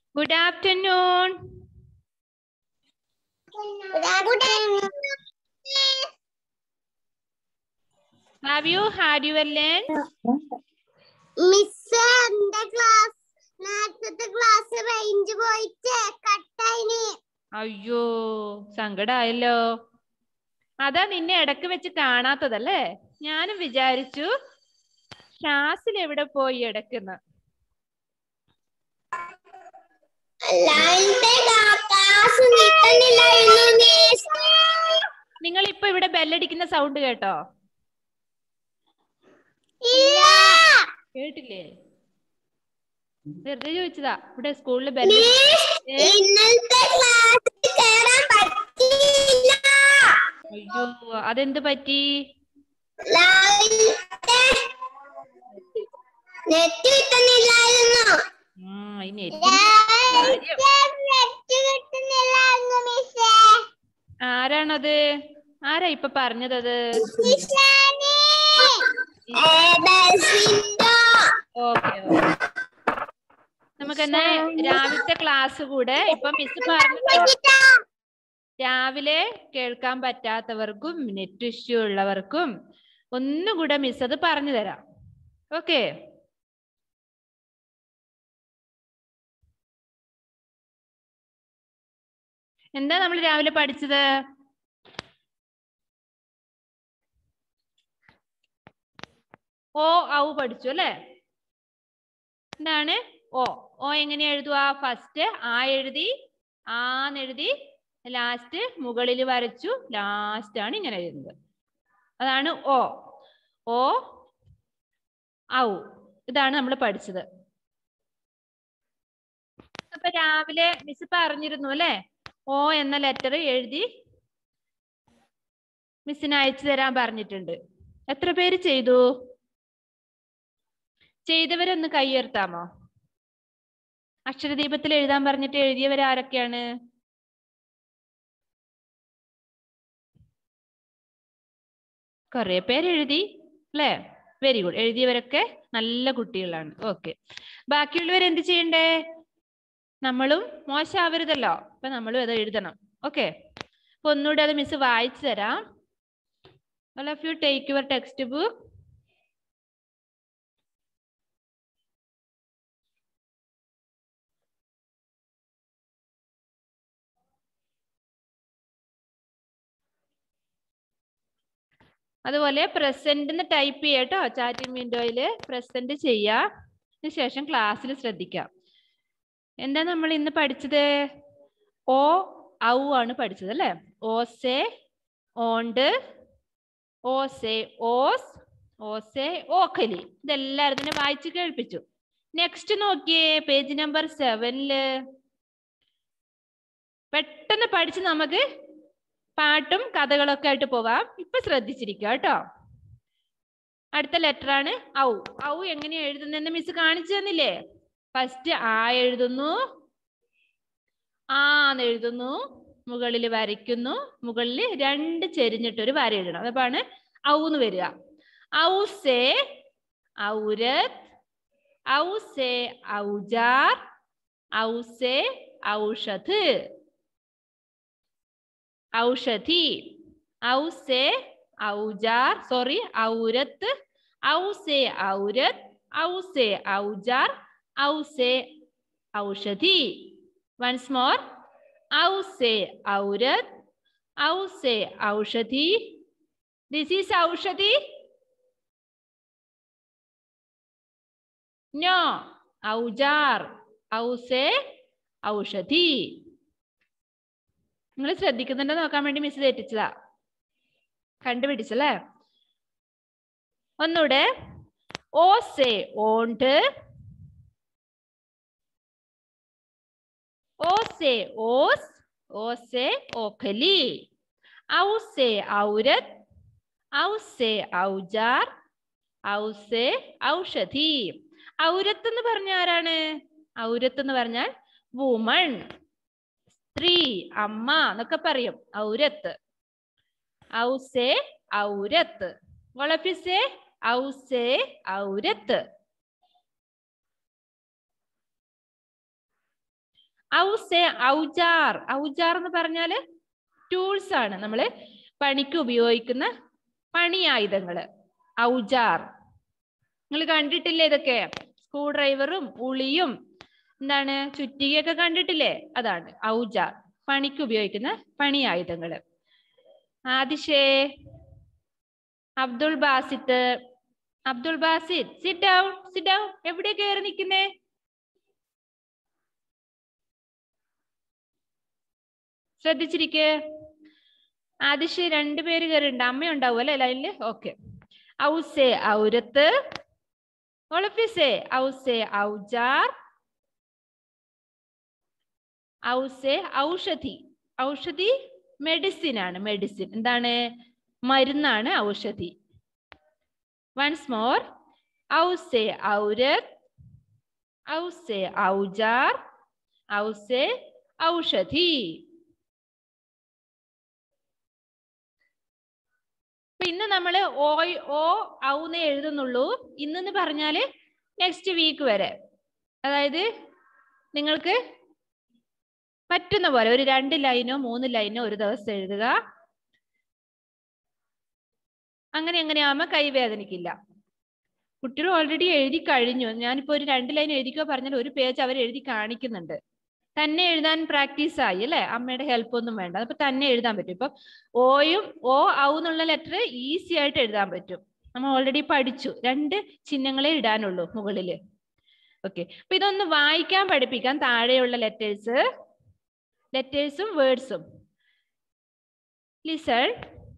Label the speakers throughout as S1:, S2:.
S1: Good afternoon. Have you had your lunch?
S2: Miss എന്റെ class നേരത്തെ class range പോയിട്ട് കട്ടായിന്
S1: അയ്യോ സങ്കടായല്ലോ അതാ നിന്നെ ഇടക്ക് വെച്ച് കാണാത്തതല്ലേ ഞാനും വിചാരിച്ചു ഷാസിൽ എവിടെ പോയി ഇടക്കുന്ന്
S2: ക്ലാസ് കിട്ടുന്നില്ലായിരുന്നു മിസ്
S1: നിങ്ങൾ ഇപ്പൊ ഇവിടെ ബെല്ലടിക്കുന്ന സൗണ്ട് കേട്ടോ
S2: ഇല്ല
S1: കേട്ടില്ലേ വെറുതെ ചോദിച്ചതാ ഇവിടെ സ്കൂളിൽ ബെല്ല്
S2: മിസ് ഇന്നലത്തെ ക്ലാസ്സിൽ കേറാൻ പറ്റിയില്ല
S1: അയ്യോ അതെന്ത് പറ്റി
S2: രാവിലത്തെ നെറ്റ് കിട്ടുന്നില്ലായിരുന്നു
S1: ആ ഈ നെറ്റ്
S2: നെറ്റ് കിട്ടുന്നില്ലായിരുന്നു മിസ്സേ
S1: ആരാണത് ആരാ ഇപ്പൊ പറഞ്ഞതത്
S2: മിസ്സാനെ ഏബസിൻഡോ
S1: ഓക്കെ നമുക്ക് എന്നാ രാവിലത്തെ ക്ലാസ് കൂടെ ഇപ്പൊ മിസ് പറഞ്ഞു രാവിലെ കേൾക്കാൻ പറ്റാത്തവർക്കും നെറ്റ് ഇഷ്യൂ ഉള്ളവർക്കും ഒന്നുകൂടെ മിസ് അത് പറഞ്ഞു തരാം ഓക്കെ എന്താ നമ്മൾ രാവിലെ പഠിച്ചത് ഓ ഔ പഠിച്ചു അല്ലേ എന്താണ് ഓ ഓ എങ്ങനെ എഴുതുക ഫസ്റ്റ് ആ എഴുതി ആന്ന് എഴുതി ലാസ്റ്റ് മുകളിൽ വരച്ചു ലാസ്റ്റ് ആണ് ഇങ്ങനെ എഴുതുന്നത് അതാണ് ഓ ഓ ഔ ഇതാണ് നമ്മൾ പഠിച്ചത് അപ്പൊ രാവിലെ മിസ് പറഞ്ഞിരുന്നു അല്ലെ ഓ എന്ന ലെറ്റർ എഴുതി മിസ്സിന് അയച്ചു തരാൻ പറഞ്ഞിട്ടുണ്ട് എത്ര പേര് ചെയ്തു ചെയ്തവരൊന്ന് കൈയുയർത്താമോ അക്ഷരദീപത്തിൽ എഴുതാൻ പറഞ്ഞിട്ട് എഴുതിയവർ ആരൊക്കെയാണ് കുറെ പേര് എഴുതി അല്ലേ വെരി ഗുഡ് എഴുതിയവരൊക്കെ നല്ല കുട്ടികളാണ് ഓക്കെ ബാക്കിയുള്ളവർ എന്ത് ചെയ്യണ്ടേ നമ്മളും മോശമാവരുതല്ലോ അപ്പൊ നമ്മളും അത് എഴുതണം ഓക്കെ അപ്പൊ ഒന്നുകൂടെ അത് മിസ് വായിച്ചു തരാം all of you take your text book അതുപോലെ പ്രസന്റ് ടൈപ്പ് ചെയ്യട്ടോ ചാറ്റിംഗ് വിൻഡോയില് പ്രസന്റ് ചെയ്യാ അതിനുശേഷം ക്ലാസ്സിൽ ശ്രദ്ധിക്കാം എന്താ നമ്മൾ ഇന്ന് പഠിച്ചത് ഓ ഔ ആണ് പഠിച്ചത് അല്ലേ ഓസെ ഓണ്ട് ഓസെ ഓസ് ഓസെ ഓക്കലി ഇതെല്ലാവരും തന്നെ വായിച്ച് കേൾപ്പിച്ചു നെക്സ്റ്റ് നോക്കിയേ പേജ് നമ്പർ സെവനില് പെട്ടെന്ന് പഠിച്ച് നമുക്ക് പാട്ടും കഥകളൊക്കെ ആയിട്ട് പോവാം ഇപ്പൊ ശ്രദ്ധിച്ചിരിക്കുക കേട്ടോ അടുത്ത ലെറ്റർ ആണ് ഔ ഔ എങ്ങനെയാ എഴുതുന്നെന്ന് മിസ് കാണിച്ചു തന്നില്ലേ ഫസ്റ്റ് ആ എഴുതുന്നു ആന്ന് എഴുതുന്നു മുകളിൽ വരയ്ക്കുന്നു മുകളിൽ രണ്ട് ചെരിഞ്ഞിട്ട് ഒരു വര എഴുതണം അതാണ് ഔ എന്ന് വരിക ഔസേ ഔരത് ഔസേ ഔജാർ ഔസേ ഔഷധ് ഔഷധി ഔസേ ഔജാർ സോറി ഔരത്ത് ഔസേ ഔരത് ഔസേ ഔജാർ ഔസേ ഔഷധി വൺസ് മോർ ഔസേ ഔരത് ഔസേ ഔഷധി ദിസ് ഈസ് ഔഷധി നോ ഔജാർ ഔസേ ഔഷധി നിങ്ങൾ ശ്രദ്ധിക്കുന്നുണ്ടോ നോക്കാൻ വേണ്ടി മിസ് തെറ്റിച്ചതാ കണ്ടുപിടിച്ചല്ലേ ഒന്നൂടെ ഓസെ ഓണ്ട് ഓസെ ഓസ് ഓസെ ഓഖലി ഔസെ ഔരത് ഔസെ ഔജാർ ഔസെ ഔഷധി ഔരത്ത് എന്ന് പറഞ്ഞ ആരാണ് ഔരത്ത് എന്ന് പറഞ്ഞാൽ വുമൺ സ്ത്രീ അമ്മ എന്നൊക്കെ പറയും ഔരത്ത് ഔസേ ഔരത്ത് വളപ്പിസേ ഔസേ ഔരത്ത് ഔസെ ഔജാർ ഔജാർ എന്ന് പറഞ്ഞാല് ടൂൾസ് ആണ് നമ്മള് പണിക്ക് ഉപയോഗിക്കുന്ന പണി ആയുധങ്ങള് ഔജാർ നിങ്ങൾ കണ്ടിട്ടില്ലേ ഇതൊക്കെ സ്ക്രൂ ഡ്രൈവറും ഉളിയും എന്താണ് ചുറ്റികയൊക്കെ കണ്ടിട്ടില്ലേ അതാണ് ഔജാർ പണിക്ക് ഉപയോഗിക്കുന്ന പണി ആയുധങ്ങള് ആദിഷേ Abdul Basith Abdul Basith sit down sit down എവിടെ കയറി നിൽക്കുന്നേ ശ്രദ്ധിച്ചിരിക്കെ ആദിഷ് രണ്ടുപേര് കയറിണ്ട് അമ്മ ഉണ്ടാവും അല്ലെ ലൈനില് ഓക്കെ ഔസെ ഔരത്ത് ഒളഫിസെ ഔസെ ഔജാർ ഔസെ ഔഷധി ഔഷധി മെഡിസിൻ ആണ് മെഡിസിൻ എന്താണ് മരുന്നാണ് ഔഷധി വൺസ് മോർ ഔസെ ഔരത് ഔസെ ഔജാർ ഔസെ ഔഷധി അപ്പൊ ഇന്ന് നമ്മൾ ഓ ഓ ഔന്നേ എഴുതുന്നുള്ളൂ ഇന്നെന്ന് പറഞ്ഞാല് നെക്സ്റ്റ് വീക്ക് വരെ അതായത് നിങ്ങൾക്ക് പറ്റുന്ന പോലെ ഒരു രണ്ട് ലൈനോ മൂന്ന് ലൈനോ ഒരു ദിവസം എഴുതുക അങ്ങനെ അങ്ങനെ ആവുമ്പോ കൈവേദനിക്കില്ല കുട്ടികൾ ഓൾറെഡി എഴുതി കഴിഞ്ഞു ഞാനിപ്പോ ഒരു രണ്ട് ലൈൻ എഴുതിക്കോ പറഞ്ഞാൽ ഒരു പേജ് അവർ എഴുതി കാണിക്കുന്നുണ്ട് തന്നെ എഴുതാൻ പ്രാക്ടീസ് ആയി അല്ലെ അമ്മയുടെ ഹെൽപ്പ് ഒന്നും വേണ്ട അപ്പൊ തന്നെ എഴുതാൻ പറ്റും ഇപ്പൊ ഓയും ഓ ഔ എന്നുള്ള ലെറ്റർ ഈസി ആയിട്ട് എഴുതാൻ പറ്റും നമ്മൾ ഓൾറെഡി പഠിച്ചു രണ്ട് ചിഹ്നങ്ങളെ ഇടാനുള്ളൂ മുകളില് ഓക്കെ അപ്പൊ ഇതൊന്ന് വായിക്കാൻ പഠിപ്പിക്കാൻ താഴെയുള്ള ലെറ്റേഴ്സ് ലെറ്റേഴ്സും വേർഡ്സും ലിസൺ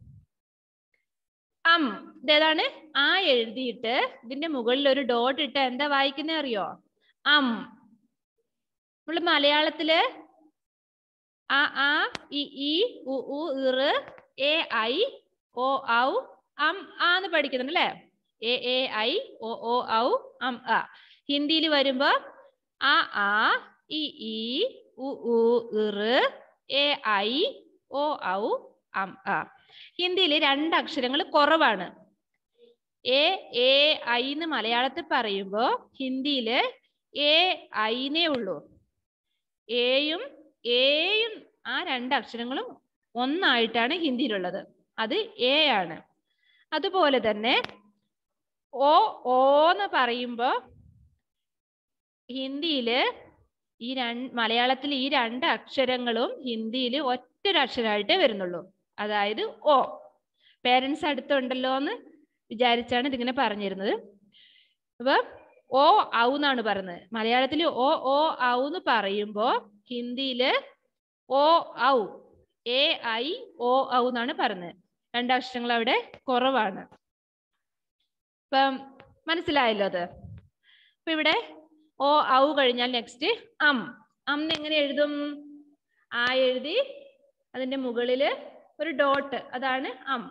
S1: അം ഇതേതാണ് ആ എഴുതിയിട്ട് ഇതിന്റെ മുകളിൽ ഒരു ഡോട്ട് ഇട്ട എന്താ വായിക്കുന്നേ അറിയോ അം നമ്മള് മലയാളത്തില് ആ ആ ഇ ഈ ഉ ഉ ഇറ് എ ഐ ഓ ഔ അം ആ എന്ന് പഠിക്കുന്നുണ്ട് അല്ലേ എ എ ഐ ഒ ഓ ഔ അം ആ ഹിന്ദിയിൽ വരുമ്പോ ആ ആ ഇ ഈ ഉ ഉ ഇറ് എ ഐ ഓ ഔ അം ആ ഹിന്ദിയിൽ രണ്ട് അക്ഷരങ്ങൾ കുറവാണ് എ എ ഐ എന്ന് മലയാളത്തിൽ പറയുമ്പോ ഹിന്ദിയില് എ ഐനേ ഉള്ളൂ എയും എയും ആ രണ്ട് അക്ഷരങ്ങളും ഒന്നായിട്ടാണ് ഹിന്ദിയിലുള്ളത് അത് എ ആണ് അതുപോലെ തന്നെ ഓ ഓ എന്ന് പറയുമ്പോ ഹിന്ദിയില് ഈ രണ്ട് മലയാളത്തിൽ ഈ രണ്ട് അക്ഷരങ്ങളും ഹിന്ദിയിൽ ഒറ്റൊരക്ഷരമായിട്ടേ വരുന്നുള്ളൂ അതായത് ഓ പേരൻസ് അടുത്തുണ്ടല്ലോ എന്ന് വിചാരിച്ചാണ് ഇതിങ്ങനെ പറഞ്ഞിരുന്നത് അപ്പൊ ഓ ഔ എന്നാണ് പറയുന്നത് മലയാളത്തിൽ ഓ ഓ ഔ എന്ന് പറയുമ്പോ ഹിന്ദിയില് ഓ ഔ എ ഐ ഓ ഔ എന്നാണ് പറയുന്നത് രണ്ടക്ഷരങ്ങൾ അവിടെ കുറവാണ് ഇപ്പം മനസ്സിലായല്ലോ അത് അപ്പൊ ഇവിടെ ഓ ഔ കഴിഞ്ഞാൽ നെക്സ്റ്റ് അം അം എങ്ങനെ എഴുതും ആ എഴുതി അതിന്റെ മുകളില് ഒരു ഡോട്ട് അതാണ് അം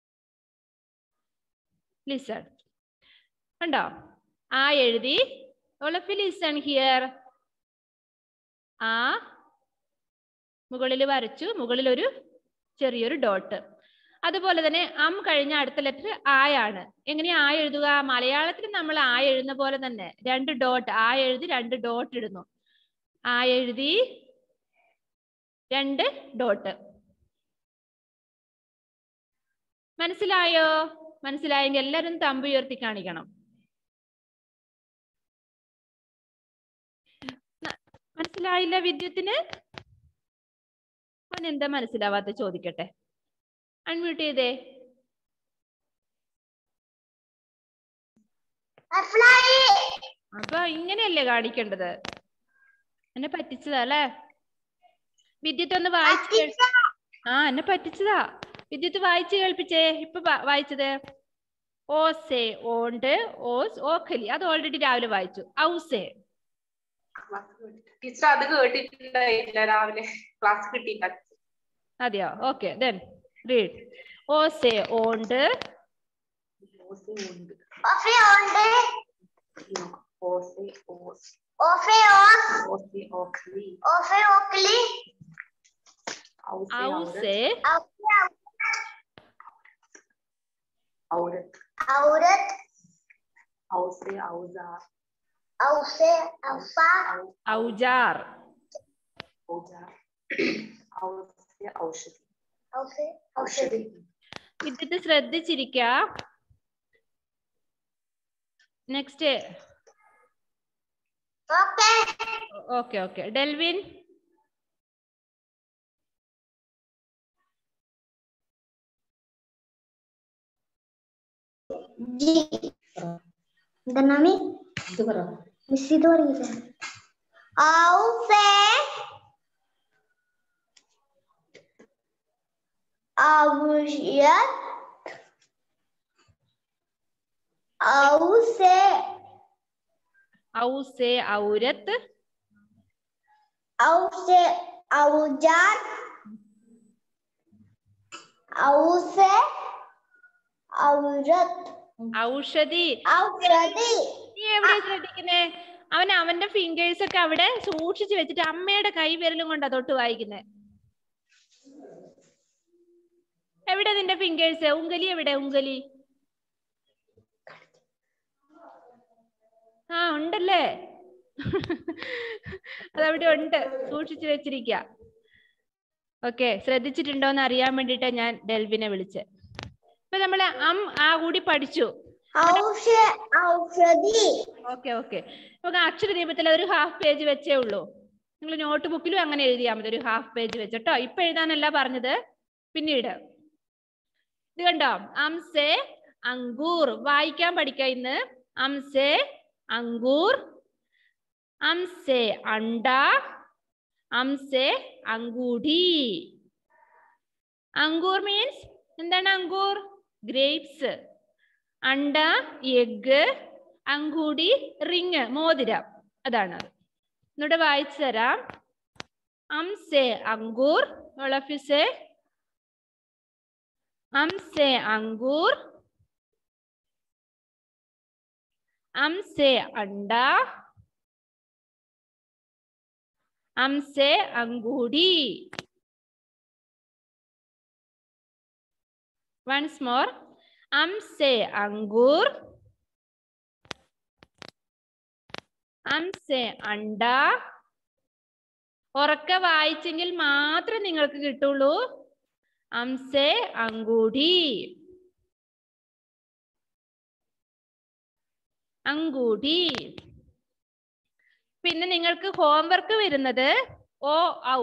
S1: ലിസൺ കണ്ടോ ആ എഴുതി ഓളഫ് ലിസൺ ഹിയർ ആ മുകളിൽ വരച്ചു മുകളിൽ ഒരു ചെറിയൊരു ഡോട്ട് അതുപോലെ തന്നെ അം കഴിഞ്ഞ അടുത്ത ലെറ്റർ ആയാണ് എങ്ങനെയാ ആ എഴുതുക മലയാളത്തിൽ നമ്മൾ ആ എഴുതുന്ന പോലെ തന്നെ രണ്ട് ഡോട്ട് ആ എഴുതി രണ്ട് ഡോട്ട് ഇടുന്നു ആ എഴുതി രണ്ട് ഡോട്ട് മനസ്സിലായോ മനസ്സിലായെങ്കിൽ എല്ലാവരും തമ്പ് ഉയർത്തി കാണിക്കണം ന- മനസ്സിലായില്ല വിദ്യുത്തിന് അവൻ എന്താ മനസ്സിലാവാത്ത ചോദിക്കട്ടെ അൺമ്യൂട്ട് ചെയ്തേ അപ്പൊ ഇങ്ങനെയല്ലേ കാണിക്കേണ്ടത് എന്നെ പറ്റിച്ചതാ അല്ലേ വിദ്യുത്ത് ഒന്ന് വായിച്ചു കേൾ- ആ എന്നെ പറ്റിച്ചതാ വിദ്യുത്ത് വായിച്ചു കേൾപ്പിച്ചേ ഇപ്പൊ വാ- വായിച്ചത് ഓസേ ഓണ്ട് ഓസ് ഓഖലി അത് ഓൾറെഡി രാവിലെ വായിച്ചു ഔസേ
S3: ടീച്ചർ അത് കേട്ടിട്ടുണ്ടായില്ല രാവിലെ ക്ലാസ് കിട്ടിയില്ല
S1: അതെയോ ഓക്കെ ദെൻ റീഡ് ഓസേ ഓണ്ട്
S3: ഓസെ ഉണ്ട്
S2: ഓഫേ ഉണ്ട്
S3: ഓസെ ഓസ്
S2: ഓഫേ ഓസ്
S3: ഓസെ ഓക്ലി
S2: ഓഫേ ഓക്ലി
S3: ഔസെ
S1: ഔസേ
S2: ഔഫേ
S3: ഔരത്ത്
S2: ഔരത്ത്
S3: ഔസെ ഔസാർ
S2: ഔഫേ ഔഫ
S1: ഔജാർ
S3: ഔജാർ ഔസ്യ ഔഷധി
S2: ഓക്കെ ഔഷധി
S1: ഇത് ശ്രദ്ധിച്ചിരിക്ക next
S2: okay
S1: okay okay Delvin
S2: ji എന്താണ്
S3: ഇത് പറ
S2: മിസ് ഇത് പറയില്ല ഔസേ ഔഷധ ഔസേ
S1: ഔസെ ഔരത്ത്
S2: ഔസേ ഔജാൻ ഔസേ ഔരത്
S1: ഔഷധി
S2: ഔഷധി
S1: നീ എവിടെ ശ്രദ്ധിക്കുന്നേ അവൻ അവന്റെ ഫിംഗേഴ്സ് ഒക്കെ അവിടെ സൂക്ഷിച്ചു വെച്ചിട്ട് അമ്മയുടെ കൈ വിരലും കൊണ്ടാ തൊട്ട് വായിക്കുന്നേ എവിടെ നിന്റെ ഫിംഗേഴ്സ് ഉങ്കലി എവിടെ ഉങ്കലി ആ ഉണ്ടല്ലേ അതവിടെ ഉണ്ട് സൂക്ഷിച്ചു വെച്ചിരിക്ക ഓക്കെ ശ്രദ്ധിച്ചിട്ടുണ്ടോ എന്ന് അറിയാൻ വേണ്ടിട്ടാ ഞാൻ ഡെൽവിനെ വിളിച്ചത് ഇപ്പൊ നമ്മള് അം ആ കൂടി പഠിച്ചു
S2: ഔഷ ഔഷധി
S1: ഓക്കെ ഓക്കെ നമുക്ക് അക്ഷരദീപത്തിൽ ഒരു ഹാഫ് പേജ് വെച്ചേ ഉള്ളൂ നിങ്ങൾ നോട്ട് ബുക്കിലും അങ്ങനെ എഴുതിയാൽ മതി ഒരു ഹാഫ് പേജ് വെച്ചിട്ടോ ഇപ്പൊ എഴുതാനല്ല പറഞ്ഞത് പിന്നീട് ഇത് കണ്ടോ അംസെ അങ്കൂർ വായിക്കാൻ പഠിക്കാം ഇന്ന് അംസെ അങ്കൂർ അംസെ അണ്ട അംസെ അങ്കൂടി അങ്കൂർ മീൻസ് എന്താണ് അങ്കൂർ ഗ്രേപ്സ് അണ്ട എഗ് അങ്കൂടി റിങ് മോതിരം അതാണ് അത് എന്നിട്ട് വായിച്ചു തരാം അംസെ അങ്കൂർ ഒളഫിസെ അംസെ അങ്കൂർ അംസെ അണ്ട അംസെ അങ്കൂടി വൺസ് മോർ അംസെ അങ്കൂർ അംസെ അണ്ട ഉറക്കെ വായിച്ചെങ്കിൽ മാത്രം നിങ്ങൾക്ക് കിട്ടുള്ളൂ അംസെ അങ്കൂടി അങ്കൂടി പിന്നെ നിങ്ങൾക്ക് ഹോംവർക്ക് വരുന്നത് ഓ ഔ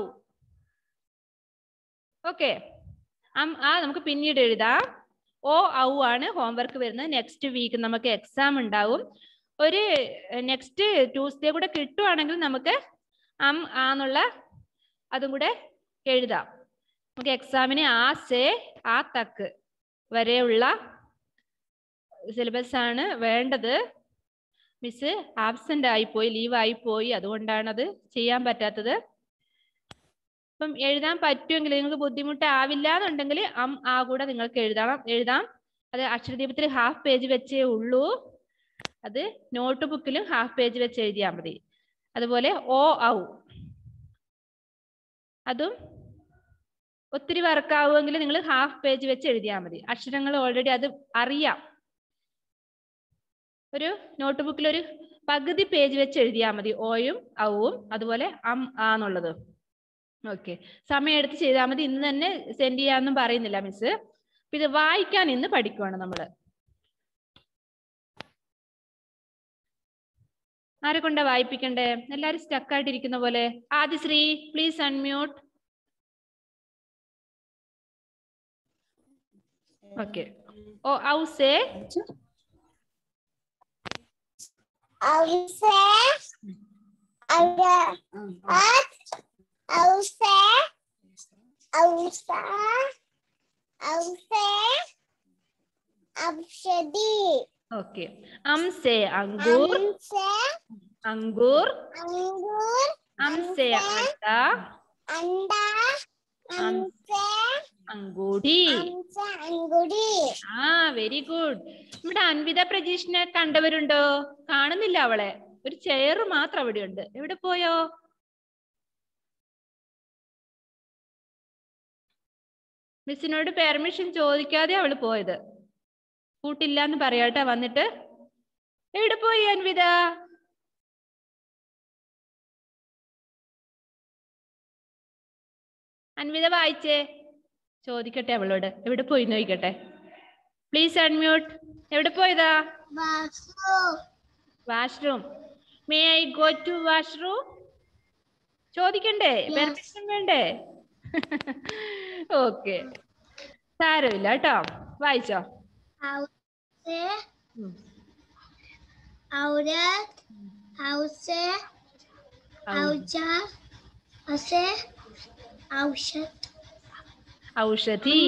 S1: ഓക്കെ ആ നമുക്ക് പിന്നീട് എഴുതാം ഓ ഔ ആണ് ഹോംവർക്ക് വരുന്നത് നെക്സ്റ്റ് വീക്ക് നമുക്ക് എക്സാം ഉണ്ടാവും ഒരു നെക്സ്റ്റ് ട്യൂസ്ഡേ കൂടെ കിട്ടുവാണെങ്കിൽ നമുക്ക് അം ആന്നുള്ള അതും കൂടെ എഴുതാം നമുക്ക് എക്സാമിന് ആ സേ ആ തക്ക് വരെയുള്ള സിലബസ് ആണ് വേണ്ടത് മിസ് ആബ്സെന്റ് ആയിപ്പോയി ലീവ് ആയിപ്പോയി അതുകൊണ്ടാണ് അത് ചെയ്യാൻ പറ്റാത്തത് അപ്പം എഴുതാൻ പറ്റുമെങ്കിൽ നിങ്ങൾക്ക് ബുദ്ധിമുട്ടാവില്ല എന്നുണ്ടെങ്കിൽ അം ആ കൂടെ നിങ്ങൾക്ക് എഴുതണം എഴുതാം അത് അക്ഷരദീപത്തിൽ ഹാഫ് പേജ് വെച്ചേ ഉള്ളൂ അത് നോട്ട് ബുക്കിലും ഹാഫ് പേജ് വെച്ച് എഴുതിയാൽ മതി അതുപോലെ ഓ ഔ അതും ഒത്തിരി വർക്കാവുമെങ്കിൽ നിങ്ങൾ ഹാഫ് പേജ് വെച്ച് എഴുതിയാൽ മതി അക്ഷരങ്ങൾ ഓൾറെഡി അത് അറിയാം ഒരു നോട്ട് ബുക്കിൽ ഒരു പകുതി പേജ് വെച്ച് എഴുതിയാൽ മതി ഓയും ഔവും അതുപോലെ അം ആന്നുള്ളത് ഓക്കെ സമയം എടുത്ത് ചെയ്താൽ മതി ഇന്ന് തന്നെ സെൻഡ് ചെയ്യാമെന്നും പറയുന്നില്ല മിസ് ഇത് വായിക്കാൻ ഇന്ന് പഠിക്കുവാണ് നമ്മൾ ആരെ കൊണ്ടാ വായിപ്പിക്കണ്ടേ എല്ലാരും സ്റ്റക്ക് ആയിട്ടിരിക്കുന്ന പോലെ ആദിശ്രീ പ്ലീസ് അൺമ്യൂട്ട് ഓക്കെ ഓ ഔസേ
S2: ഔസേ ഔര at ഔസേ ഔസ ഔസേ ഔഷധി
S1: ഓക്കെ അംസേ അങ്കൂർ
S2: അംസേ
S1: അങ്കൂർ
S2: അങ്കൂർ
S1: അംസേ അണ്ട
S2: അണ്ട അംസേ
S1: അങ്കൂടി
S2: അംസ അങ്കുടി
S1: ആ വെരി ഗുഡ് നമ്മുടെ അൻവിത പ്രജീഷിനെ കണ്ടവരുണ്ടോ കാണുന്നില്ല അവളെ ഒരു ചെയർ മാത്രം അവിടെ ഉണ്ട് എവിടെ പോയോ മിസ്സിനോട് പെർമിഷൻ ചോദിക്കാതെ അവള് പോയത് കൂട്ടില്ല എന്ന് പറയാട്ടെ വന്നിട്ട് എവിടെ പോയി അൻവിത അൻവിത വായിച്ചേ ചോദിക്കട്ടെ അവളോട് എവിടെ പോയി നോക്കട്ടെ പ്ലീസ് അൺമ്യൂട്ട് എവിടെ പോയതാ
S2: bathroom,
S1: washroom may I go to washroom ചോദിക്കണ്ടേ പെർമിഷൻ വേണ്ടേ ഓക്കെ സാരമില്ല കേട്ടോ വായിച്ചോ
S2: house,
S1: ഉം.
S2: outlet, house, outside, house, outside,
S1: ഔഷധി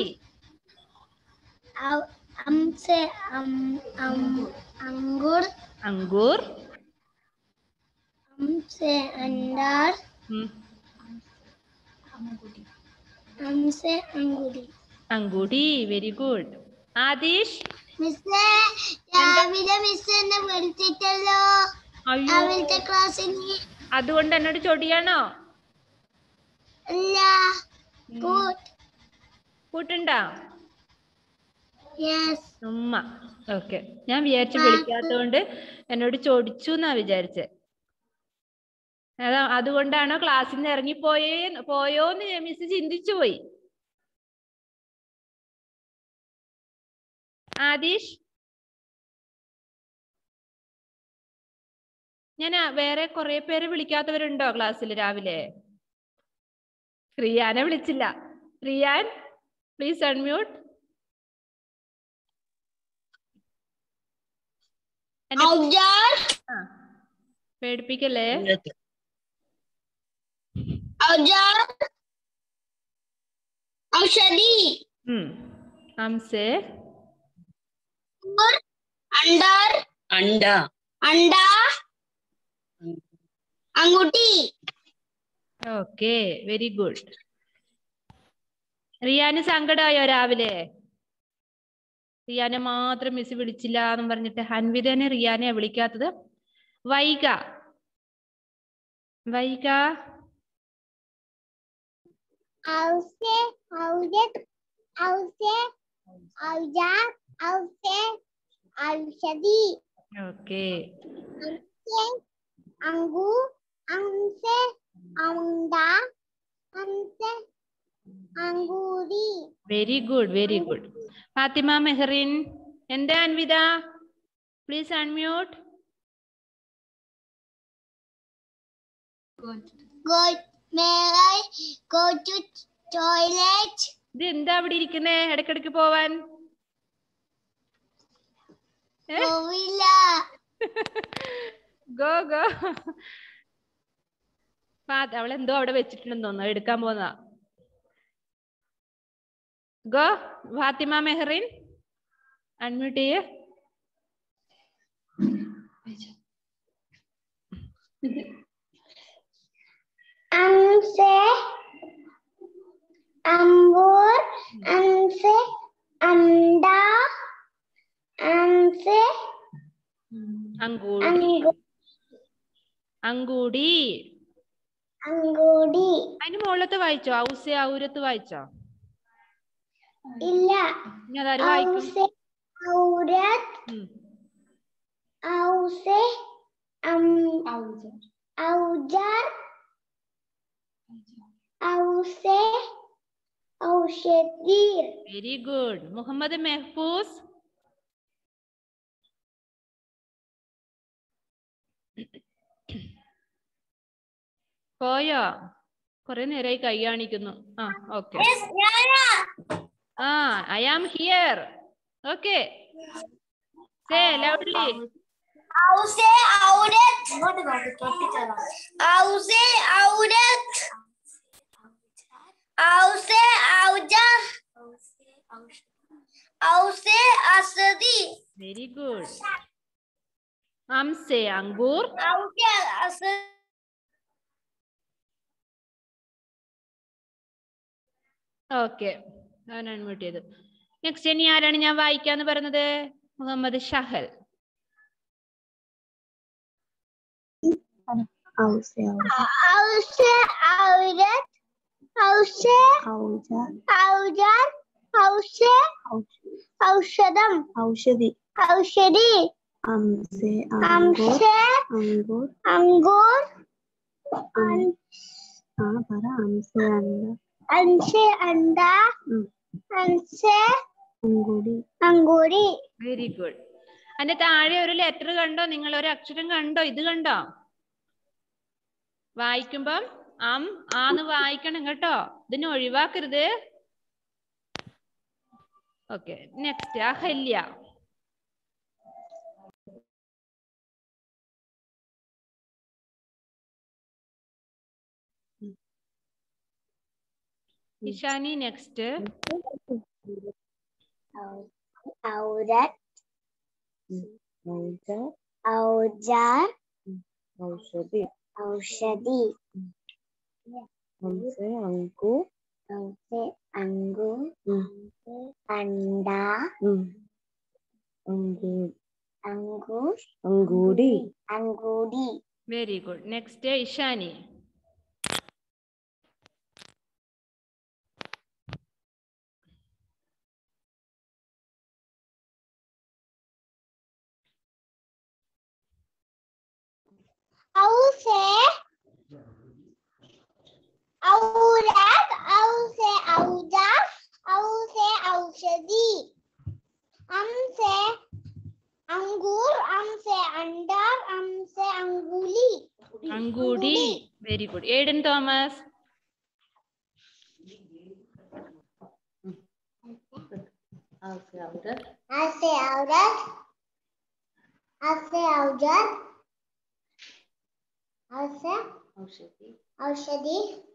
S2: out, amse, um, um, anggur,
S1: അങ്കൂർ
S2: amse, andar,
S1: ഉം.
S2: amse, anguri.
S1: അങ്കുടി വെരി ഗുഡ് ആദിഷ്
S2: മിസ്സേ രാവിലെ മിസ് എന്നെ വിളിച്ചിട്ടല്ലോ
S1: അയ്യോ
S2: രാവിലത്തെ ക്ലാസ്സിന്
S1: അതുകൊണ്ട് എന്നോട് ചൊടിയാണോ
S2: അല്ല ഗുഡ്
S1: കൂട്ടുണ്ടോ
S2: യെസ്
S1: ഉമ്മ ഓക്കെ ഞാൻ വിചാരിച്ചു വിളിക്കാത്തോണ്ട് എന്നോട് ചൊടിച്ചു എന്നാ വിചാരിച്ചെ അതാ അതുകൊണ്ടാണോ ക്ലാസ്സിൽ നിന്ന് ഇറങ്ങി പോയേ പോയോന്ന് മിസ് ചിന്തിച്ചു പോയി ആദിഷ് ഞാൻ വേറെ കുറെ പേര് വിളിക്കാത്തവരുണ്ടോ ക്ലാസ്സിൽ രാവിലെ റിയാനെ വിളിച്ചില്ല റിയാൻ പ്ലീസ് അൺമ്യൂട്ട് എന്നെ
S2: ഔജാർ
S1: ആ, പേടിപ്പിക്കല്ലേ
S2: ഔജാർ ഔഷധി
S1: ഉം. ഹംസേ
S2: അണ്ടർ
S4: അണ്ട
S2: അണ്ട അങ്ങുട്ടി
S1: ഓക്കെ വെരി ഗുഡ് റിയാന് സങ്കടമായോ രാവിലെ റിയാനെ മാത്രം മിസ് വിളിച്ചില്ല എന്നും പറഞ്ഞിട്ട് ഹൻവിതനെ റിയാനെ വിളിക്കാത്തത് വൈക വൈക
S2: ഔസെ ഔജത് ഔസെ ഔജാർ ഔസെ ഔഷധി
S1: ഓക്കെ
S2: അങ്കു അംസെ അണ്ട അംസെ അങ്കൂരി
S1: very good very good Fathima Mehrin എന്താ Anvitha please unmute
S2: Go, may I go to toilet?
S1: ഇത് എന്താ അവിടെ ഇരിക്കുന്നേ ഇടക്കിടക്ക് പോവാൻ ഏ?
S2: പോവില്ല
S1: ഗോ ഗോ അവൾ എന്തോ അവിടെ വെച്ചിട്ടുണ്ടെന്ന് തോന്നുന്നു എടുക്കാൻ പോന്ന ഗോ ഫാത്തിമ മെഹറിൻ അൺമ്യൂട്ട് ചെയ്യേ
S2: അംസെ അമ്പൂർ അംസെ അണ്ട അംസെ
S1: അങ്കൂടി
S2: അങ്കു
S1: അങ്കൂടി
S2: അങ്കൂടി
S1: അതിന് മുകളിലത്തെ വായിച്ചോ ഔസെ ഔരത്ത് വായിച്ചോ
S2: ഇല്ല
S1: ഇനി അതാര് വായിക്കും
S2: ഔസെ ഔരത്
S1: ഉം.
S2: ഔസെ അം ഔജാർ ഔസെ ഔഷധി
S1: വെരി ഗുഡ് മുഹമ്മദ് മെഹ്ഫൂസ് പോയോ കുറെ നേരമായി കൈ കാണിക്കുന്നു ആ ഓക്കെ ആ I am here okay say loudly
S2: ഔസെ ഔരത് ഔസെ ഔരത് ഔസെ ഔജാർ ഔസെ അസദി
S1: വെരി ഗുഡ് അംസെ അങ്കൂർ
S2: ഔസെ അസദി
S1: ഓക്കെ അവൻ അൺമ്യൂട്ട് ചെയ്തു നെക്സ്റ്റ് ഇനി ആരാണ് ഞാൻ വായിക്കാന്ന് പറഞ്ഞത് മുഹമ്മദ് ഷഹൽ
S2: ഔസെ ഔരത് ഔസെ ഔജാർ ഔസെ ഔഷധം
S4: ഔഷധി
S2: ഔഷധി
S4: അംസെ
S2: അംസെ
S4: അങ്കൂർ
S2: അങ്കൂർ
S4: ആ പറ അംസെ അണ്ട
S2: അൻസെ അണ്ട
S4: ഉം.
S2: അൻസെ
S4: അങ്കുടി
S2: അങ്കൂടി
S1: വെരി ഗുഡ് അതിന്റെ താഴെ ഒരു ലെറ്റർ കണ്ടോ നിങ്ങൾ ഒരു അക്ഷരം കണ്ടോ ഇത് കണ്ടോ വായിക്കുമ്പം അം ആന്ന് വായിക്കണം കേട്ടോ ഇതിനെ ഒഴിവാക്കരുത് okay next Ahalya Ishani next
S2: ഔരത്
S4: ഔജ
S2: ഔജാർ
S4: ഔഷധി
S2: ഔഷധി
S4: ഹംസ അങ്കു
S2: ഔസെ അങ്കു
S4: ഉം.
S2: അണ്ട
S4: ഉം. അങ്കു
S2: അങ്കു
S4: അങ്കൂടി
S2: അങ്കൂടി
S1: വെരി ഗുഡ് നെക്സ്റ്റ് ഇഷാനി
S2: ഔസെ ഔരത് ഔസെ ഔജാർ ഔസെ ഔഷധി അംസെ അങ്കൂർ അംസെ അണ്ടാർ അംസെ അങ്കുലി
S1: അങ്കൂടി വെരി ഗുഡ് ഏഡൻ തോമസ്
S2: അസെ ഔരത് അസെ ഔജാർ അസെ ഔഷധി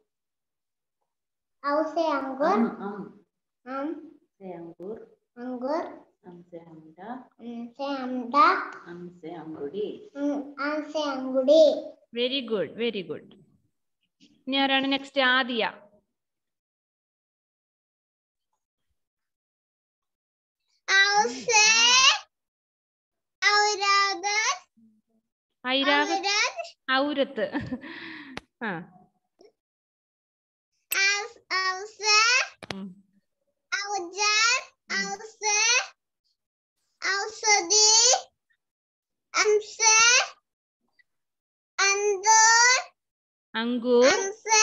S2: ഔസെ അങ്കൂർ അം അങ്കൂർ അംസെ അംഡ ഉം, അംസെ അങ്കുടി
S1: വെരി ഗുഡ് വെരി ഗുഡ് ഇനി ആരാണ് നെക്സ്റ്റ് ആദിയ
S2: ഔസെ ഔരാദത്
S1: ഐരാവ
S2: ഔരത്
S1: ഔരത്ത് ആ
S2: ഔസ് ഔസെ
S1: ഉം.
S2: ഔജാർ ഔസെ ഔഷധി അംസെ അന്തൂർ
S1: അങ്കൂർ
S2: അംസെ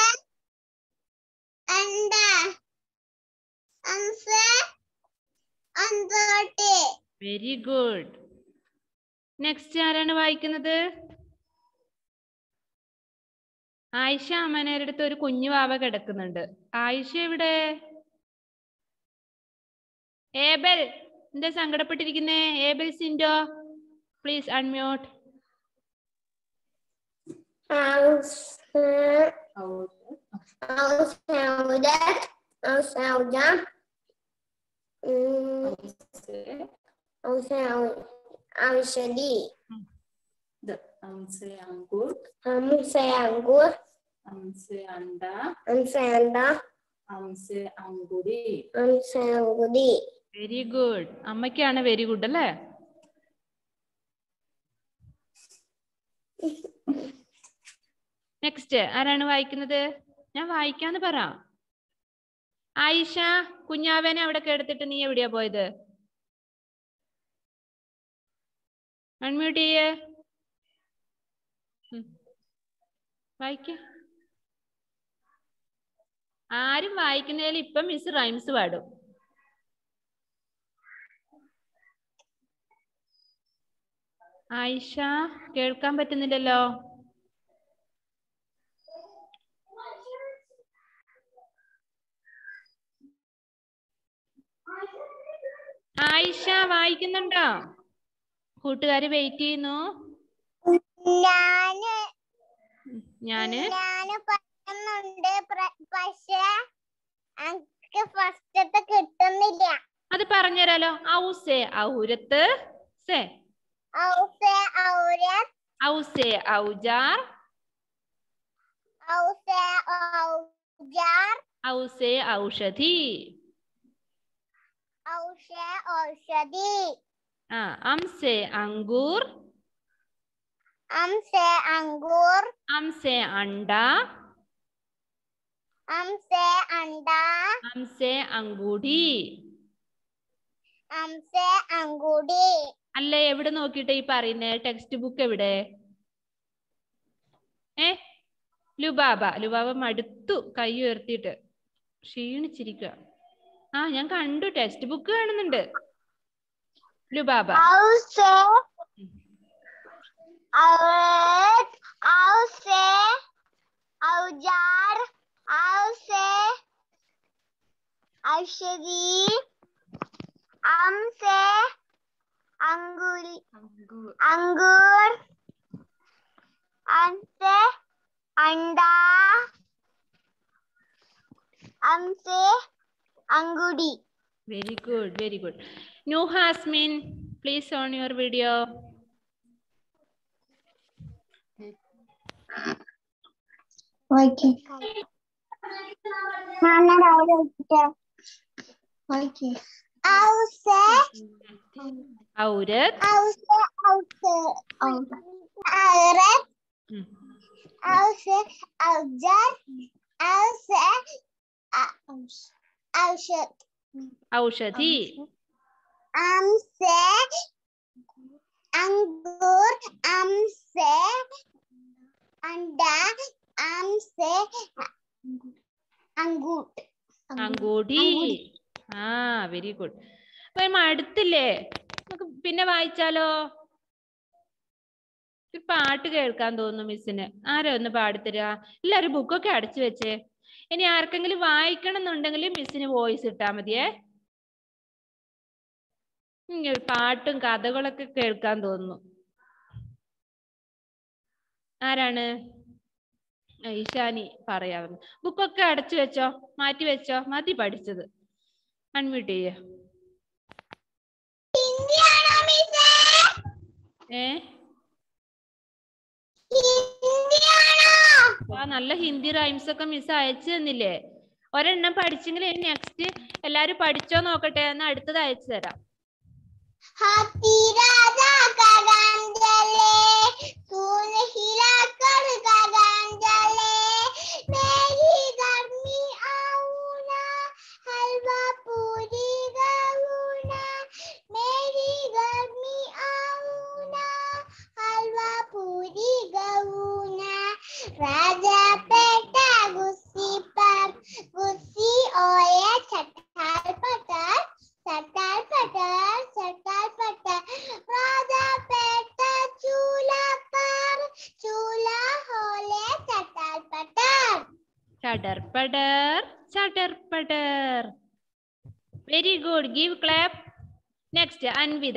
S2: അണ്ട അംസെ അന്തോട്ടി
S1: വെരി ഗുഡ് നെക്സ്റ്റ് ആരാണ് വായിക്കുന്നത് ആയിഷ അമ്മനേരുടെ അടുത്ത് ഒരു കുഞ്ഞു വാവ കിടക്കുന്നുണ്ട് ആയിഷ എവിടെ ഏബൽ എന്താ സങ്കടപ്പെട്ടിരിക്കുന്നേ ഏബൽ സിൻഡോ പ്ലീസ് അൺമ്യൂട്ട്
S2: ഔഷധി
S4: ഹംസ അങ്കൂർ
S2: ഹംസ അങ്കൂർ
S4: ഹംസ അണ്ട
S2: ഹംസ അണ്ട
S4: ഹംസ അങ്കുടി
S2: ഹംസ അങ്കുടി
S1: വെരി ഗുഡ് അമ്മയ്ക്കാണ് വെരി ഗുഡ് അല്ലേ നെക്സ്റ്റ് ആരാണ് വായിക്കുന്നത് ഞാൻ വായിക്കാന്ന് പറ ആയിഷ കുഞ്ഞാവേനെ അവിടെ കിടത്തിട്ട് നീ എവിടെയാ പോയത് അൺമ്യൂട്ട് ചെയ്യേ ഉം. വായിക്ക ആരും വായിക്കുന്നതിൽ ഇപ്പം മിസ് റൈംസ് പാടും ആയിഷ കേൾക്കാൻ പറ്റുന്നില്ലല്ലോ ആയിഷ വായിക്കുന്നുണ്ടോ കൂട്ടുകാര് വെയിറ്റ് ചെയ്യുന്നു
S2: ഞാന്
S1: ഉം, ഞാന്
S2: ഞാന് പറയുന്നുണ്ട് പ്ര- പക്ഷേ എനിക്ക് ഫസ്റ്റത്തെ കിട്ടുന്നില്ല
S1: അത് പറഞ്ഞുതരാലോ ഔസേ ഔരത്ത് സേ
S2: ഔസെ ഔരത്
S1: ഔസേ ഔജാർ
S2: ഔസെ ഔജാർ
S1: ഔസേ ഔഷധി
S2: ഔഷെ ഔഷധി
S1: ആ അംസേ അങ്കൂർ
S2: അംസെ അങ്കൂർ
S1: അംസേ അണ്ട
S2: അംസെ അണ്ട
S1: അംസേ അങ്കൂടി
S2: അംസെ അങ്കുടി
S1: അല്ല എവിടെ നോക്കിയിട്ട് ഈ പറയുന്നേ ടെക്സ്റ്റ് ബുക്ക് എവിടെ ഏ ലുബാബ ലുബാബ മടുത്തു കൈ ഉയർത്തിയിട്ട് ക്ഷീണിച്ചിരിക്കുക ആ ഞാൻ കണ്ടു ടെക്സ്റ്റ് ബുക്ക് കാണുന്നുണ്ട് ലുബാബ
S2: ഔസേ ഔറത്ത് ഔസേ ഔജാർ ഔസേ ഔഷധി അംസേ അങ്കുരി अंगूर अंसे अंडा हमसे अंगूरी
S1: very good very good new Hasmin please on your video
S2: okay ഞാൻ അവിടെ വെച്ചിട്ട് ഓക്കെ ഔസേ
S1: ഔരത്
S2: ഔസേ ഔസേ ഔറത്ത്
S1: ഉം.
S2: ഔസേ ഔജാർ ഔസേ ഔഷധ
S1: Aushadhi
S2: amse anggur amse anda amse anggut
S1: അങ്കൂടി ആ വെരി ഗുഡ് അപ്പൊ നമ്മ അടുത്തില്ലേ നമുക്ക് പിന്നെ വായിച്ചാലോ ഒരു പാട്ട് കേൾക്കാൻ തോന്നുന്നു മിസ്സിന് ആരാ ഒന്ന് പാടിത്തരാ എല്ലാരും ബുക്കൊക്കെ അടച്ചു വെച്ചേ ഇനി ആർക്കെങ്കിലും വായിക്കണം എന്നുണ്ടെങ്കിൽ മിസ്സിന് വോയിസ് ഇട്ടാ മതിയേ ഇങ്ങനെ ഒരു പാട്ടും കഥകളൊക്കെ കേൾക്കാൻ തോന്നുന്നു ആരാണ് ആ, ഈശാനി പറയാവുന്നു ബുക്കൊക്കെ അടച്ചു വെച്ചോ മാറ്റി വെച്ചോ മതി പഠിച്ചത് അൺമ്യൂട്ട് ചെയ്യ
S2: ഹിന്ദിയാണോ മിസ്സേ
S1: ഏ
S2: ഹിന്ദിയാണോ
S1: ആ നല്ല ഹിന്ദി റൈംസ് ഒക്കെ മിസ് അയച്ചു തന്നില്ലേ ഒരെണ്ണം പഠിച്ചെങ്കിൽ നെക്സ്റ്റ് എല്ലാരും പഠിച്ചോ നോക്കട്ടെ എന്നാ അടുത്തത് അയച്ചു തരാം
S2: हाथी राजा का गांजले तून हिला कर का गांजले मेरी गर्मी आऊना हलवा पूरी गऊना मेरी गर्मी आऊना हलवा पूरी गऊना राजा बेटा गुस्सी पर गुस्सी ओए छठार पटर सटर पटर सटर पटर राजा बेटा चूल्हा पर चूल्हा होले सटर पटर
S1: ചടർ പടർ ചടർ പടർ very good give clap next Anvitha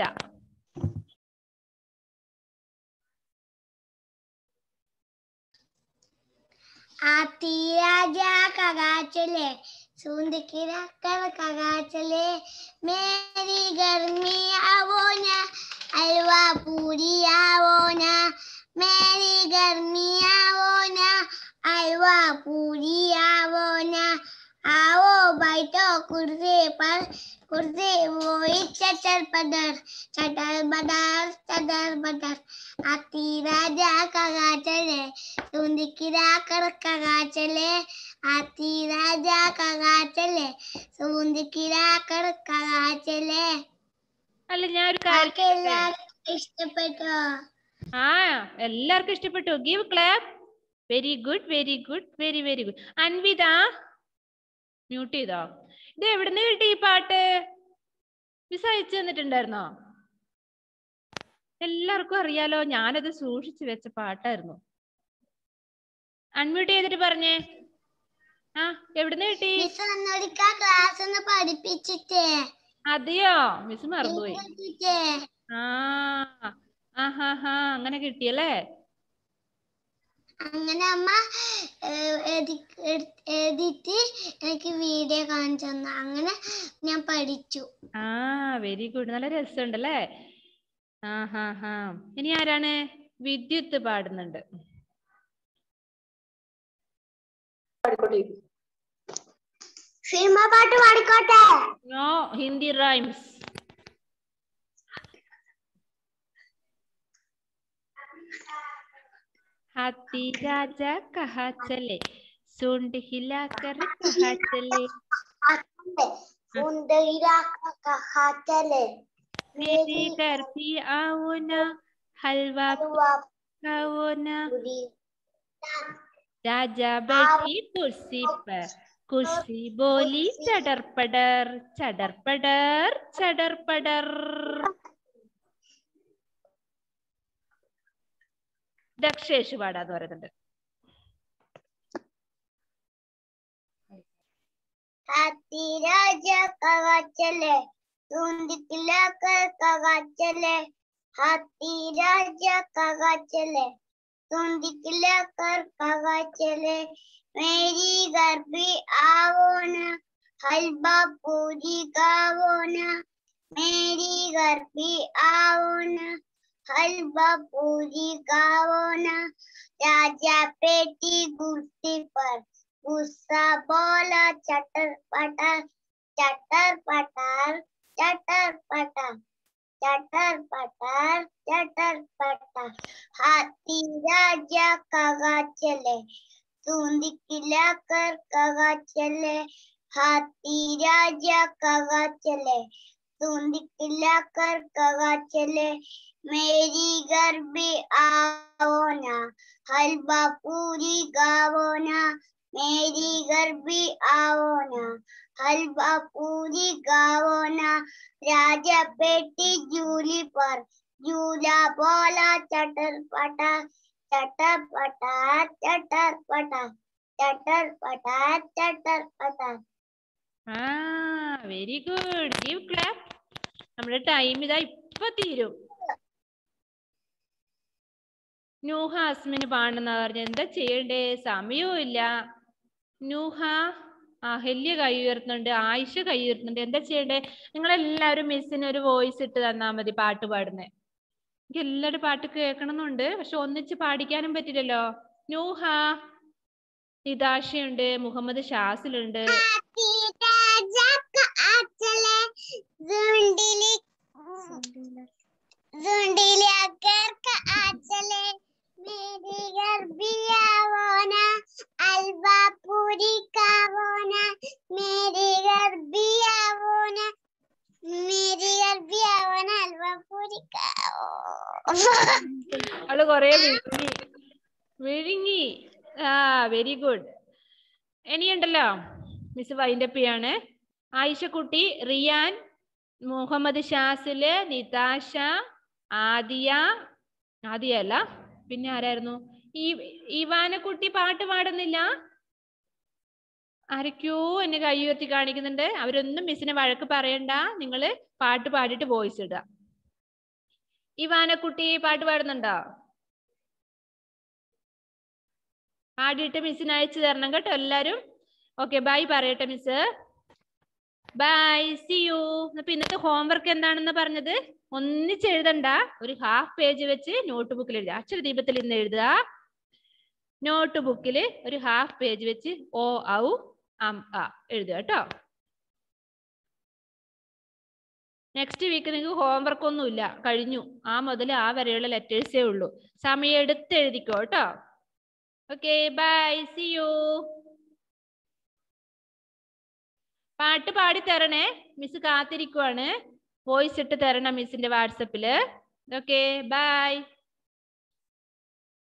S2: आती राजा कगा चले सूंद की कर कगा चले मेरी गर्मी आवो ना हलवा पूरी आवो ना मेरी गर्मी आवो ना हलवा पूरी आवो ना आओ बैठो कुर्सी पर कुर्सी वही चटर पदर चटर बदर चटर बदर आती राजा कगा चले सूंद किरा कर कगा चले आती राजा कगा चले सूंद किरा कर कगा चले
S1: അല്ല ഞാൻ ഒരു കാര്യം
S2: ആർക്ക് എല്ലാവർക്കും ഇഷ്ടപ്പെട്ടോ
S1: ആ എല്ലാവർക്കും ഇഷ്ടപ്പെട്ടു give clap very good very good very very good Anvitha mute ചെയ്തോ ഇത് എവിടുന്ന് കിട്ടി ഈ പാട്ട് മിസ് അയച്ചു തന്നിട്ടുണ്ടായിരുന്നോ എല്ലാവർക്കും അറിയാലോ ഞാനത് സൂക്ഷിച്ചു വെച്ച പാട്ടായിരുന്നു അൺമ്യൂട്ട് ചെയ്തിട്ട് പറഞ്ഞേ ആ എവിടുന്ന് കിട്ടി
S2: മിസ് ഒന്നൊരിക്ക ക്ലാസ് ഒന്ന് പഠിപ്പിച്ചിട്ടേ
S1: അതെയോ മിസ് മറന്നുപോയി
S2: പഠിപ്പിച്ചിട്ടേ
S1: ആ ആഹാ ഹാ അങ്ങനെ കിട്ടിയല്ലേ
S2: അങ്ങനെ അമ്മ ഏഹ്, എതി- എടു- എഴുതിയിട്ട് എനിക്ക് വീഡിയോ കാണിച്ചു തന്നു അങ്ങനെ ഞാൻ പഠിച്ചു
S1: ആ വെരി ഗുഡ് നല്ല രസമുണ്ടല്ലേ ആ ഹാ ഹാ ഇനി ആരാണ് വിദ്യുത്ത് പാടുന്നുണ്ട്
S3: പാടിക്കോട്ടെ
S2: സിനിമ പാട്ട് പാടിക്കോട്ടെ
S1: നോ ഹിന്ദി റൈംസ് हाथी राजा कहाँ चले सूंड हिलाकर कहाँ चले
S2: सुंदरीरा का कहा चले
S1: मेरे घर भी आओ ना हलवा
S2: हलवा
S1: खाओ ना
S2: पूरी
S1: राजा बैठी कुर्सी पर കുഷി ബോലി ചടർപ്പടർ ചടർപ്പടർ ചടർപ്പടർ ദക്ഷേഷ് പാടാന്ന് പറയുന്നുണ്ട്
S2: हाथी राजा कहा चले धुंध खिलाकर कहा चले हाथी राजा कहा चले धुंध खिलाकर कहा चले मेरी घर भी आओ ना हलवा पूरी गाओ ना मेरी घर भी आओ ना हलवा पूरी गाओ ना राजा पेटी कुर्सी पर गुस्सा बोला चटर पटर चटर पटर चटर पटर चटर पटर चटर पटर हाथी राजा कहा चले धुंध खिलाकर कहा चले हाथी राजा कहा चले धुंध खिलाकर कहा चले मेरी घर भी आओ ना हलवा पूरी गाओ ना मेरी घर भी आओ ना हलवा पूरी गाओ ना राजा बेटी झूली पर झूला बोला चटर पटा चटर पटा चटर पटा चटर पटा चटर पटा
S1: ആ വെരി ഗുഡ് ഗീവ് ക്ലാപ്പ് നമ്മുടെ ടൈം ഇതാ ഇപ്പൊ തീരും നൂഹ അസ്മിന് പാടുന്ന പറഞ്ഞ എന്താ ചെയ്യണ്ടേ സമയവും ഇല്ല നൂഹ അഹല്യ കൈ ഉയർത്തുന്നുണ്ട് ആയിഷ കൈ ഉയർത്തുന്നുണ്ട് എന്താ ചെയ്യണ്ടേ നിങ്ങൾ എല്ലാവരും മിസ്സിന് ഒരു വോയിസ് ഇട്ട് തന്നാ മതി പാട്ട് പാടുന്നേ എനിക്ക് എല്ലാവരും പാട്ട് കേൾക്കണമെന്നുണ്ട് പക്ഷെ ഒന്നിച്ച് പാടിക്കാനും പറ്റില്ലല്ലോ നൂഹ നിതാഷയുണ്ട് മുഹമ്മദ് ഷാസിലുണ്ട്
S2: हाथी राजा कहा चले झुंडीली झुंडीली आकर कहा चले मेरे घर भी आओ ना अलवा पूरी खाओ ना मेरे घर भी आओ ना मेरे घर भी आओ ना अलवा पूरी खाओ
S1: അവള് കൊറേ വിഴുങ്ങി വിഴുങ്ങി ആ വെരി ഗുഡ് ഇനിയുണ്ടല്ലോ മിസ് വൈൻഡപ്പ് ചെയ്യാണ് ആയിഷക്കുട്ടി റിയാൻ മുഹമ്മദ് ഷാസില് നിതാഷ ആദിയ ആദിയ അല്ല പിന്നെ ആരായിരുന്നു ഈ ഇവാനക്കുട്ടി പാട്ട് പാടുന്നില്ല ആരൊക്കെയോ എന്നെ കൈ ഉയർത്തി കാണിക്കുന്നുണ്ട് അവരൊന്നും മിസ്സിനെ വഴക്ക് പറയണ്ട നിങ്ങള് പാട്ട് പാടിയിട്ട് വോയിസ് ഇടുക ഇവാനക്കുട്ടി പാട്ട് പാടുന്നുണ്ടോ പാടിയിട്ട് മിസ്സിന് അയച്ചു തരണം കേട്ടോ എല്ലാരും ഓക്കെ ബൈ പറയട്ടെ മിസ് ബൈ സി യു അപ്പൊ ഇന്നത്തെ ഹോംവർക്ക് എന്താണെന്ന് പറഞ്ഞത് ഒന്നിച്ച് എഴുതണ്ട ഒരു ഹാഫ് പേജ് വെച്ച് നോട്ട് ബുക്കിൽ എഴുതുക അക്ഷരദീപത്തിൽ ഇന്ന് എഴുതുക നോട്ട് ബുക്കിൽ ഒരു ഹാഫ് പേജ് വെച്ച് ഓ ഔ അം ആ എഴുതുക കേട്ടോ നെക്സ്റ്റ് വീക്ക് നിങ്ങൾക്ക് ഹോംവർക്ക് ഒന്നുമില്ല കഴിഞ്ഞു ആ മുതൽ ആ വരെയുള്ള ലെറ്റേഴ്സേ ഉള്ളൂ സമയം എടുത്ത് എഴുതിക്കോ കേട്ടോ ഓക്കെ ബൈ സി യു പാട്ട് പാടി തരണേ മിസ് കാത്തിരിക്കുവാണ് വോയിസ് ഇട്ട് തരണം മിസ്സിന്റെ വാട്സപ്പില് ഓക്കെ ബൈ